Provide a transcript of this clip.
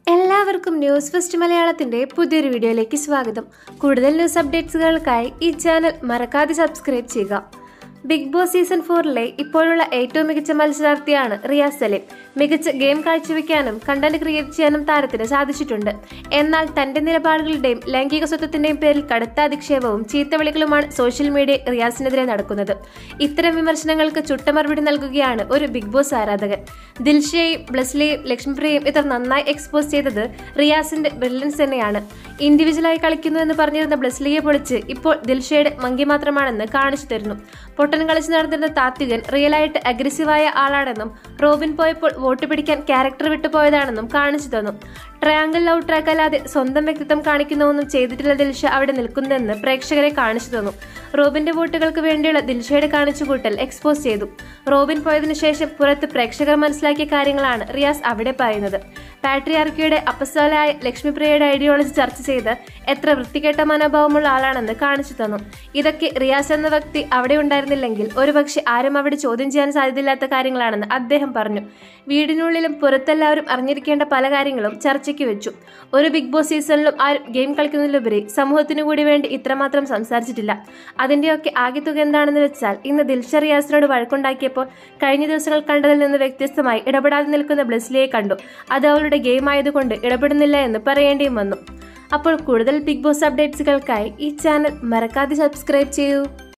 എല്ലാവർക്കും news first മലയാളത്തിന്റെ പുതിയൊരു വീഡിയോയിലേക്ക് സ്വാഗതം കൂടുതൽ ന്യൂസ് അപ്ഡേറ്റ്സുകൾക്കായി ഈ ചാനൽ മറക്കാതെ സബ്സ്ക്രൈബ് ചെയ്യുക ബിഗ് ബോസ് സീസൺ ഫോറിലെ ഇപ്പോഴുള്ള ഏറ്റവും മികച്ച മത്സരാർത്ഥിയാണ് റിയാസ് സലീം മികച്ച ഗെയിം കാഴ്ചവെക്കാനും കണ്ടന്റ് ക്രിയേറ്റ് ചെയ്യാനും താരത്തിന് സാധിച്ചിട്ടുണ്ട് എന്നാൽ തന്റെ നിലപാടുകളുടെയും ലൈംഗിക സ്വത്വത്തിന്റെയും പേരിൽ കടുത്ത അധിക്ഷേപവും ചീത്തവിളികളുമാണ് സോഷ്യൽ മീഡിയ റിയാസിനെതിരെ നടക്കുന്നത് ഇത്തരം വിമർശനങ്ങൾക്ക് ചുട്ട മറുപടി നൽകുകയാണ് ഒരു ബിഗ് ബോസ് ആരാധകൻ ദിൽഷയെയും ബ്ലസ്ലിയെയും ലക്ഷ്മിപ്രിയയും ഇത്ര നന്നായി എക്സ്പോസ് ചെയ്തത് റിയാസിന്റെ ബ്രില്യൻസ് തന്നെയാണ് ഇൻഡിവിജ്വലായി കളിക്കുന്നു എന്ന് പറഞ്ഞിരുന്ന ബ്ലസ്ലിയെ പൊളിച്ച് ഇപ്പോൾ ദിൽഷയുടെ മങ്കി മാത്രമാണെന്ന് കാണിച്ചു തരുന്നു പൊട്ടൻ കളിച്ച് നടന്നിരുന്ന താത്വികൻ റിയലായിട്ട് അഗ്രസീവായ ആളാണെന്നും റോബിൻ പോയപ്പോൾ വോട്ട് പിടിക്കാൻ ക്യാരക്ടർ വിട്ടുപോയതാണെന്നും കാണിച്ചു തന്നു ട്രയാങ്കിൾ ലവ് ട്രാക്ക് അല്ലാതെ സ്വന്തം വ്യക്തിത്വം കാണിക്കുന്നതൊന്നും ചെയ്തിട്ടില്ല ദിൽഷ അവിടെ നിൽക്കുന്നതെന്ന് പ്രേക്ഷകരെ കാണിച്ചു തന്നു റോബിന്റെ വോട്ടുകൾക്ക് വേണ്ടിയുള്ള ദിൽഷയുടെ കാണിച്ചുകൂട്ടൽ എക്സ്പോസ് ചെയ്തു റോബിൻ പോയതിനു ശേഷം പുറത്ത് പ്രേക്ഷകർ മനസ്സിലാക്കിയ കാര്യങ്ങളാണ് റിയാസ് അവിടെ പറയുന്നത് പാട്രിയാർക്കിയുടെ അപ്പസ്വലായ ലക്ഷ്മിപ്രിയയുടെ ഐഡിയോളജി ചർച്ച ചെയ്ത് എത്ര വൃത്തികെട്ട മനോഭാവമുള്ള ആളാണെന്ന് കാണിച്ചു തന്നു ഇതൊക്കെ റിയാസ് എന്ന വ്യക്തി അവിടെ ഉണ്ടായിരുന്നില്ലെങ്കിൽ ഒരുപക്ഷെ ആരും അവിടെ ചോദ്യം ചെയ്യാൻ സാധ്യതയില്ലാത്ത കാര്യങ്ങളാണെന്ന് അദ്ദേഹം പറഞ്ഞു വീടിനുള്ളിലും പുറത്തെല്ലാവരും അറിഞ്ഞിരിക്കേണ്ട പല കാര്യങ്ങളും ചർച്ചയ്ക്ക് വെച്ചു ഒരു ബിഗ് ബോസ് സീസണിലും ആരും ഗെയിം കളിക്കുന്നതിലുപരി സമൂഹത്തിനു കൂടി വേണ്ടി ഇത്രമാത്രം സംസാരിച്ചിട്ടില്ല അതിന്റെയൊക്കെ ആകെ തുക എന്താണെന്ന് വെച്ചാൽ ഇന്ന് ദിൽഷ റിയാസിനോട് വഴക്കുണ്ടാക്കിയപ്പോൾ കഴിഞ്ഞ ദിവസങ്ങൾ കണ്ടതിൽ നിന്ന് വ്യത്യസ്തമായി ഇടപെടാതെ നിൽക്കുന്ന ബ്ലെസ്ലിയെ കണ്ടു അത് അവളുടെ ഗെയിം ആയതുകൊണ്ട് ഇടപെടുന്നില്ല എന്ന് പറയേണ്ടിയും വന്നു അപ്പോൾ കൂടുതൽ ബിഗ് ബോസ് അപ്ഡേറ്റ്സുകൾക്കായി ഈ ചാനൽ മറക്കാതെ സബ്സ്ക്രൈബ് ചെയ്യൂ